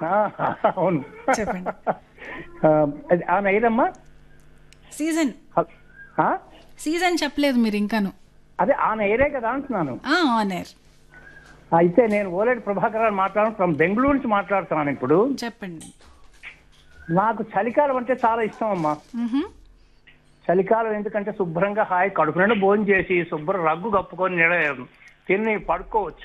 ఆ, అవును చెప్పండి. ఆ, అది ఆమె ఏదమ్మా సీజన్ ఆ? సీజన్ చెప్పలేదు మీరు ఇంకాను అదే ఆమె ఏరే కదా అంటున్నాను ఆన్ ఎయిర్ అయితే నేను ఓలేటి ప్రభాకర్ గారు మాట్లాడడం ఫ్రమ్ బెంగళూరు నుంచి మాట్లాడుతున్నాను ఇప్పుడు చెప్పండి నాకు చలికాలం అంటే చాలా ఇష్టం అమ్మా మ్హూ. చలికాలం ఎందుకంటే శుభ్రంగా హాయి కడుపు నిండా భోజనం చేసి శుభ్రం రగ్గు కప్పుకొని నిడ- తిని పడుకోవచ్చు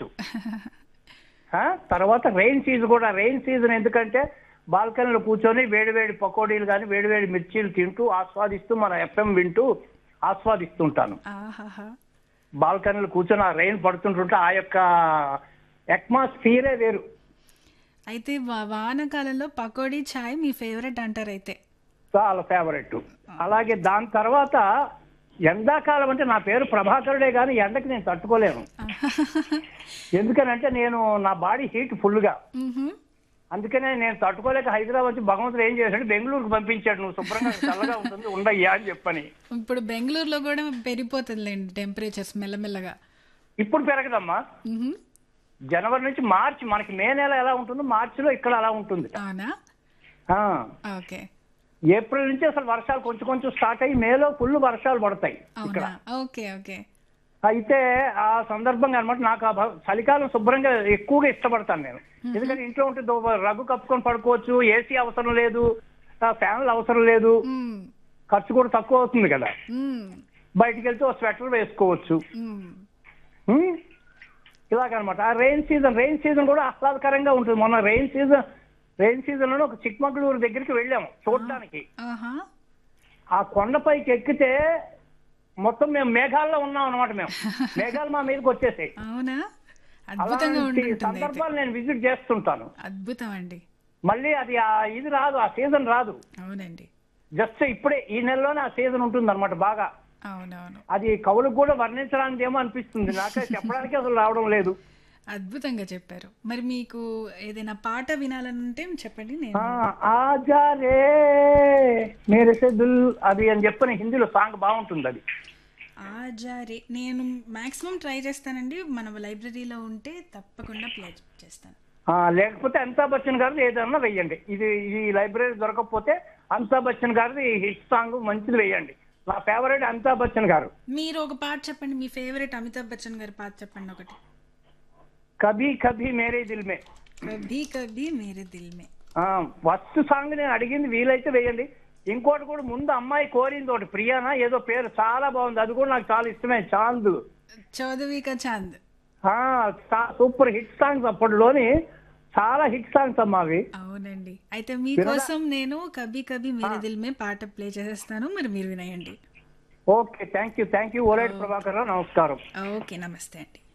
ఆ? తర్వాత రెయిన్ సీజన్ కూడా రెయిన్ సీజన్ ఎందుకంటే బాల్కనీలో కూర్చొని వేడి వేడి పకోడీలు కానీ వేడి వేడి మిర్చీలు తింటూ ఆస్వాదిస్తూ మన ఎఫ్ఎం వింటూ ఆస్వాదిస్తుంటాను ఆహాహా బాల్కనీలో కూర్చొని ఆ రెయిన్ పడుతుంటుంటే ఆ యొక్క అట్మాస్ఫియరే వేరు అయితే వా- వానాకాలంలో పకోడీ చాయ్ మీ ఫేవరెట్ అంటారు అయితే చాలా ఫేవరెట్ అలాగే దాని తర్వాత ఎండాకాలం అంటే నా పేరు ప్రభాకరుడే కానీ ఎండకి నేను తట్టుకోలేను ఎందుకనంటే నేను నా బాడీ హీట్ ఫుల్గా మ్హూ. అందుకనే నేను తట్టుకోలేక హైదరాబాద్ వచ్చి భగవంతుడు ఏం చేశాడు బెంగళూరుకు పంపించాడు నువ్వు శుభ్రంగా చల్లగా ఉంటుంది ఉండయ్యా అని చెప్పని ఇప్పుడు బెంగళూరులో కూడా పెరిగిపోతుందిలేండి టెంపరేచర్స్ మెల్లమెల్లగా ఇప్పుడు పెరగదమ్మా మ్హూ. జనవరి నుంచి మార్చి మనకి మే నెల ఎలా ఉంటుందో మార్చిలో ఇక్కడ అలా ఉంటుంది అవునా ఆ, ఓకే ఏప్రిల్ నుంచి అసలు వర్షాలు కొంచెం కొంచెం స్టార్ట్ అయ్యి మేలో ఫుల్ వర్షాలు పడతాయి ఇక్కడ అవునా ఓకే ఓకే అయితే ఆ సందర్భంగా అనమాట నాకు ఆ భ- చలికాలం శుభ్రంగా ఎక్కువగా ఇష్టపడతాను నేను ఎందుకంటే ఇంట్లో ఉంటే దో- రగ్గు కప్పుకొని పడుకోవచ్చు ఏసీ అవసరం లేదు ఆ ఫ్యాన్లు అవసరం లేదు మ్మ్. ఖర్చు కూడా తక్కువ అవుతుంది కదా మ్మ్. బయటికి వెళ్తే ఒక స్వెటర్ వేసుకోవచ్చు మ్మ్. హ్మ్? ఇలాగనమాట ఆ రెయిన్ సీజన్ రెయిన్ సీజన్ కూడా ఆహ్లాదకరంగా ఉంటుంది మొన్న రెయిన్ సీజన్ రెయిన్ సీజన్ లో ఒక చిక్మగళూరు దగ్గరికి వెళ్ళాము చూడడానికి ఆహా ఆ కొండపైకి ఎక్కితే మొత్తం మేము మేఘాల్లో ఉన్నాం అనమాట మేము మేఘాలు మా మీదకి వచ్చేసాయి అవునా అద్భుతంగా అలాంటి ఉంటుంటుంది అయితే సందర్భాలు నేను విజిట్ చేస్తుంటాను అద్భుతం అండి మళ్ళీ అది ఆ ఇది రాదు ఆ సీజన్ రాదు అవునండి జస్ట్ ఇప్పుడే ఈ నెలలోనే ఆ సీజన్ ఉంటుంది అనమాట బాగా అవునవును అది కవులకు కూడా వర్ణించడానికి ఏమో అనిపిస్తుంది నాకే చెప్పడానికి అసలు రావడం లేదు అద్భుతంగా చెప్పారు మరి మీకు ఏదైనా పాట వినాలంటే చెప్పండి నేను ఆ, ఆజా రే మేరే సే దిల్ అది అని చెప్పని హిందీలో సాంగ్ బాగుంటుంది అది ఆజారే నేను మాక్సిమం ట్రై చేస్తానండి మన లైబ్రరీలో ఉంటే తప్పకుండా ప్లే చేస్తాను ఆ, లేకపోతే అమితాబ్ బచ్చన్ గారిది ఏదన్నా వెయ్యండి ఇది ఈ లైబ్రరీ దొరకకపోతే అమితాబ్ బచ్చన్ గారిది హిట్ సాంగ్ మంచిది వెయ్యండి నా ఫేవరెట్ అమితాబ్ బచ్చన్ గారు మీరు ఒక పాట చెప్పండి మీ ఫేవరెట్ అమితాబ్ బచ్చన్ గారి పాట చెప్పండి ఒకటి కభీ కభీ మేరే దిల్ మే కభీ కభీ మేరే దిల్ మే ఆ, ఫస్ట్ సాంగ్ నేను అడిగింది వీలైతే వేయండి ఇంకోటి కూడా ముందు అమ్మాయి కోరింది ఒకటి ప్రియానా ఏదో పేరు చాలా బాగుంది అది కూడా నాకు చాలా ఇష్టమే చాంద్ చౌదవి కా చాంద్ ఆ, చా- సూపర్ హిట్ సాంగ్స్ అప్పటిలోని చాలా హిట్ సాంగ్స్ అమ్మా అవి అవునండి అయితే మీకోసం నేను కభీ కభీ మేరే దిల్ మే పాట ప్లే చేసేస్తాను మరి మీరు వినేయండి okay thank you thank you ఓరేడ్ ప్రభాకర్ రావు నమస్కారం ఓకే నమస్తే అండి